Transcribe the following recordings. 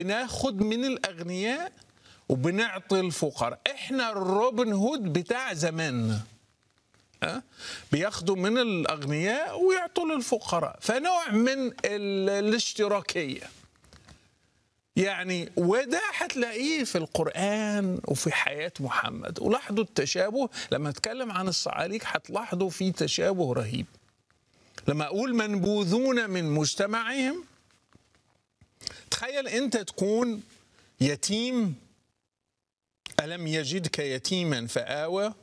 بناخد من الاغنياء وبنعطي الفقراء احنا الروبن هود بتاع زماننا أه؟ بياخدوا من الاغنياء ويعطوا للفقراء فنوع من ال- الاشتراكيه يعني وده هتلاقيه في القرآن وفي حياة محمد ولاحظوا التشابه لما اتكلم عن الصعاليك هتلاحظوا في تشابه رهيب لما أقول منبوذون من مجتمعهم تخيل أنت تكون يتيم ألم يجدك يتيما فآوى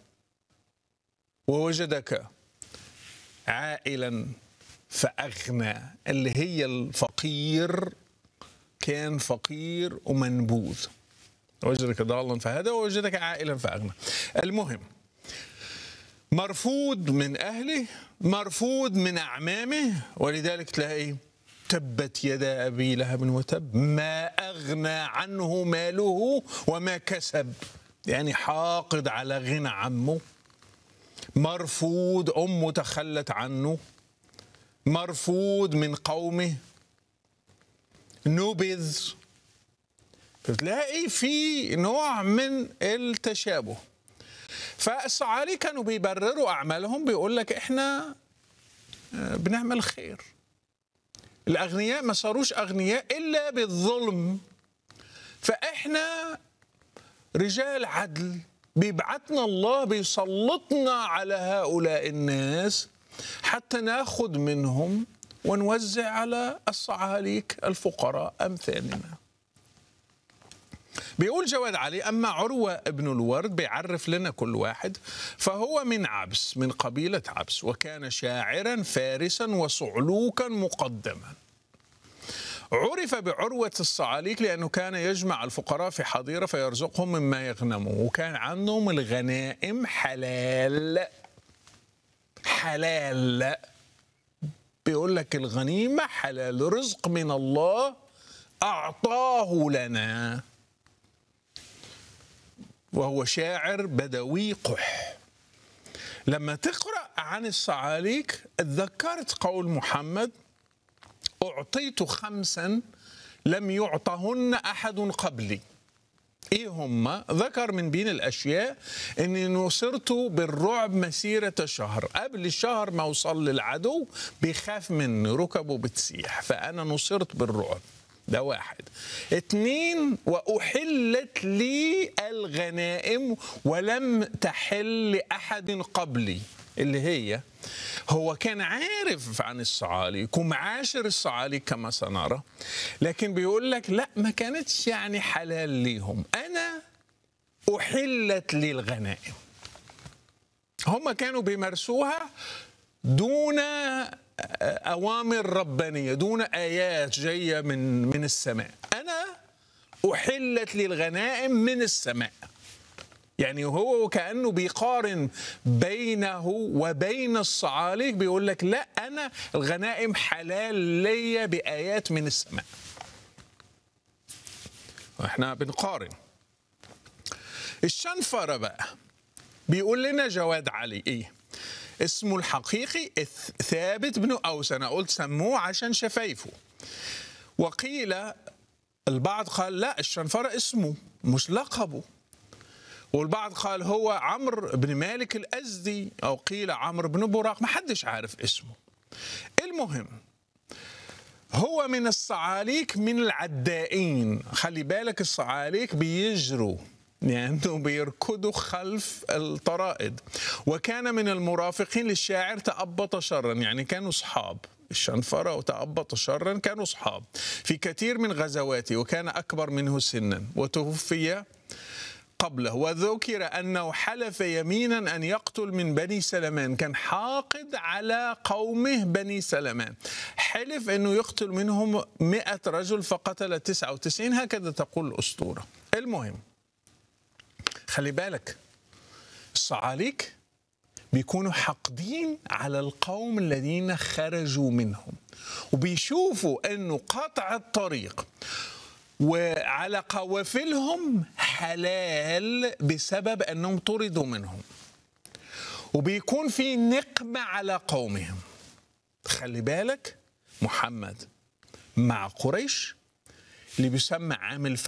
ووجدك عائلا فأغنى اللي هي الفقير كان فقير ومنبوذ وجدك ضالا فهدى ووجدك عائلا فأغنى المهم مرفوض من أهله مرفوض من أعمامه ولذلك تلاقي تبت يدا أبي لهب وتب ما أغنى عنه ماله وما كسب يعني حاقد على غنى عمه مرفوض أمه تخلت عنه مرفوض من قومه نبذ فتلاقي في نوع من التشابه فالصعالي كانوا بيبرروا اعمالهم بيقول لك احنا آه، بنعمل خير الاغنياء ما صاروش اغنياء الا بالظلم فاحنا رجال عدل بيبعتنا الله بيسلطنا على هؤلاء الناس حتى ناخذ منهم ونوزع على الصعاليك الفقراء أمثالنا بيقول جواد علي أما عروة ابن الورد بيعرف لنا كل واحد فهو من عبس من قبيلة عبس وكان شاعرا فارسا وصعلوكا مقدما عرف بعروة الصعاليك لأنه كان يجمع الفقراء في حظيرة فيرزقهم مما يغنموا وكان عندهم الغنائم حلال حلال بيقول لك الغنيمة حلال رزق من الله أعطاه لنا وهو شاعر بدوي قح لما تقرأ عن الصعاليك تذكرت قول محمد أعطيت خمسا لم يعطهن أحد قبلي ايه هم ذكر من بين الاشياء اني نصرت بالرعب مسيره شهر قبل الشهر ما اوصل للعدو بيخاف مني ركبه بتسيح فانا نصرت بالرعب ده واحد اتنين واحلت لي الغنائم ولم تحل لاحد قبلي اللي هي هو كان عارف عن الصعاليك ومعاشر الصعاليك كما سنرى لكن بيقول لك لا ما كانتش يعني حلال ليهم انا احلت لي الغنائم هم كانوا بيمارسوها دون اوامر ربانيه دون ايات جايه من من السماء انا احلت لي الغنائم من السماء يعني هو وكانه بيقارن بينه وبين الصعاليك بيقول لك لا انا الغنائم حلال ليا بايات من السماء احنا بنقارن الشنفره بقى بيقول لنا جواد علي ايه اسمه الحقيقي ثابت بن اوس انا قلت سموه عشان شفايفه وقيل البعض قال لا الشنفره اسمه مش لقبه والبعض قال هو عمرو بن مالك الأزدي أو قيل عمرو بن براق ما حدش عارف اسمه المهم هو من الصعاليك من العدائين خلي بالك الصعاليك بيجروا لأنه يعني بيركضوا خلف الطرائد وكان من المرافقين للشاعر تأبط شرا يعني كانوا أصحاب الشنفرة وتأبط شرا كانوا أصحاب في كثير من غزواته وكان أكبر منه سنا وتوفي قبله وذكر أنه حلف يمينا أن يقتل من بني سلمان كان حاقد على قومه بني سلمان حلف أنه يقتل منهم مئة رجل فقتل تسعة وتسعين هكذا تقول الأسطورة المهم خلي بالك الصعاليك بيكونوا حاقدين على القوم الذين خرجوا منهم وبيشوفوا أنه قطع الطريق وعلى قوافلهم حلال بسبب انهم طردوا منهم وبيكون في نقمه على قومهم خلي بالك محمد مع قريش اللي بيسمى عامل